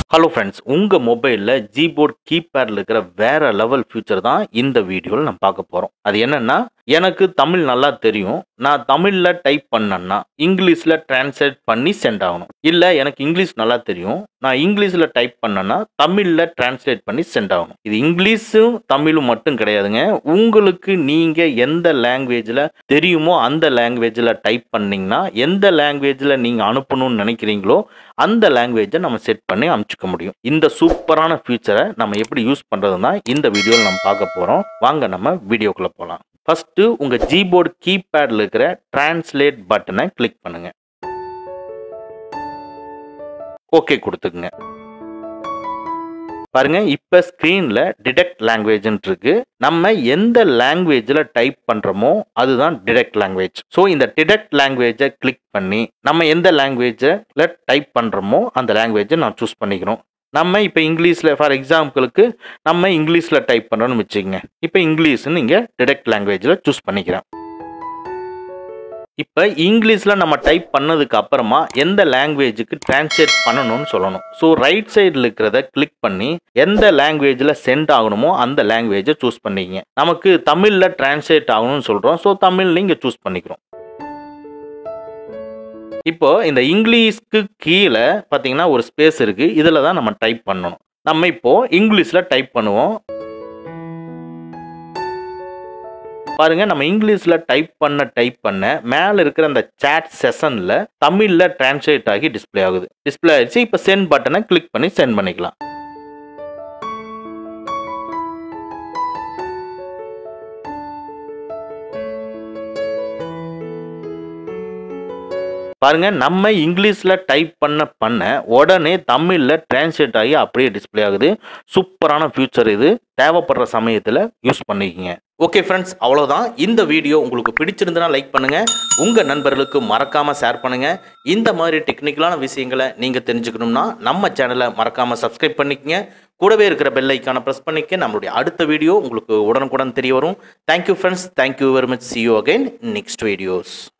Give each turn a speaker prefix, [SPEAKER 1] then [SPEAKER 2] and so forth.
[SPEAKER 1] hello friends உங்கள் மொபைலில் Gboard கீபேடில் இருக்கிற வேற லெவல் ஃபியூச்சர் தான் இந்த வீடியோவில் நம்ம பார்க்க போகிறோம் அது என்னன்னா எனக்கு தமிழ் நல்லா தெரியும் நான் தமிழில் டைப் பண்ணேன்னா இங்கிலீஷில் டிரான்ஸ்லேட் பண்ணி சென்ட் ஆகணும் இல்லை எனக்கு இங்கிலீஷ் நல்லா தெரியும் நான் இங்கிலீஷில் டைப் பண்ணேன்னா தமிழில் டிரான்ஸ்லேட் பண்ணி சென்ட் ஆகணும் இது இங்கிலீஷும் தமிழும் மட்டும் கிடையாதுங்க உங்களுக்கு நீங்கள் எந்த லாங்குவேஜில் தெரியுமோ அந்த லாங்குவேஜில் டைப் பண்ணீங்கன்னா எந்த லாங்குவேஜில் நீங்கள் அனுப்பணும்னு நினைக்கிறீங்களோ அந்த லாங்குவேஜை நம்ம செட் பண்ணி அமுச்சுக்க முடியும் இந்த சூப்பரான ஃபியூச்சரை நம்ம எப்படி யூஸ் பண்ணுறதுனா இந்த வீடியோவில் நம்ம பார்க்க போகிறோம் வாங்க நம்ம வீடியோக்குள்ளே போகலாம் ஃபஸ்ட்டு உங்கள் ஜிபோர்டு கீபேடில் இருக்கிற டிரான்ஸ்லேட் பட்டனை கிளிக் பண்ணுங்க ஓகே கொடுத்துக்குங்க பாருங்க இப்போ ஸ்க்ரீனில் டிடெக்ட் லாங்குவேஜ்னு இருக்கு நம்ம எந்த லாங்குவேஜில் டைப் பண்ணுறோமோ அதுதான் டிடெக்ட் லாங்குவேஜ் ஸோ இந்த டிடெக்ட் லாங்குவேஜை கிளிக் பண்ணி நம்ம எந்த லாங்குவேஜில் டைப் பண்ணுறோமோ அந்த லாங்குவேஜை நான் சூஸ் பண்ணிக்கிறோம் நம்ம இப்போ இங்கிலீஷில் ஃபார் எக்ஸாம்பிளுக்கு நம்ம இங்கிலீஷில் டைப் பண்ணுறோன்னு வச்சுக்கோங்க இப்போ இங்கிலீஷ்னு இங்கே டிடெக்ட் லாங்குவேஜில் சூஸ் பண்ணிக்கிறேன் இப்போ இங்கிலீஷில் நம்ம டைப் பண்ணதுக்கு அப்புறமா எந்த லாங்குவேஜுக்கு டிரான்ஸ்லேட் பண்ணணும்னு சொல்லணும் ஸோ ரைட் சைடில் இருக்கிறத கிளிக் பண்ணி எந்த லாங்குவேஜில் சென்ட் ஆகணுமோ அந்த லாங்குவேஜை சூஸ் பண்ணிக்கங்க நமக்கு தமிழில் டிரான்ஸ்லேட் ஆகணும்னு சொல்கிறோம் ஸோ தமிழில் இங்கே சூஸ் பண்ணிக்கிறோம் இப்போ இந்த இங்கிலீஷ்க்கு கீழே பார்த்தீங்கன்னா ஒரு ஸ்பேஸ் இருக்கு இதில் தான் நம்ம டைப் பண்ணணும் நம்ம இப்போ இங்கிலீஷில் டைப் பண்ணுவோம் பாருங்க நம்ம இங்கிலீஷில் டைப் பண்ண டைப் பண்ண மேலே இருக்கிற அந்த சேட் செஷனில் தமிழில் டிரான்ஸ்லேட் ஆகி டிஸ்ப்ளே ஆகுது டிஸ்ப்ளே ஆயிடுச்சு இப்போ சென்ட் பட்டனை கிளிக் பண்ணி சென்ட் பண்ணிக்கலாம் பாருங்க நம்ம இங்கிலீஷில் டைப் பண்ண பண்ண உடனே தமிழில் டிரான்ஸ்லேட் ஆகி அப்படியே டிஸ்ப்ளே ஆகுது சூப்பரான ஃபியூச்சர் இது தேவைப்படுற சமயத்தில் யூஸ் பண்ணிக்கங்க ஓகே ஃப்ரெண்ட்ஸ் அவ்வளோதான் இந்த வீடியோ உங்களுக்கு பிடிச்சிருந்தனா லைக் பண்ணுங்க உங்க நண்பர்களுக்கு மறக்காம ஷேர் பண்ணுங்க இந்த மாதிரி டெக்னிக்கலான விஷயங்களை நீங்க தெரிஞ்சுக்கணும்னா நம்ம சேனலை மறக்காம சப்ஸ்கிரைப் பண்ணிக்கங்க கூடவே இருக்கிற பெல் ஐக்கானை ப்ரெஸ் பண்ணிக்க நம்மளுடைய அடுத்த வீடியோ உங்களுக்கு உடனுக்குடன் தெரிய வரும் thank you friends thank you very much see you again next videos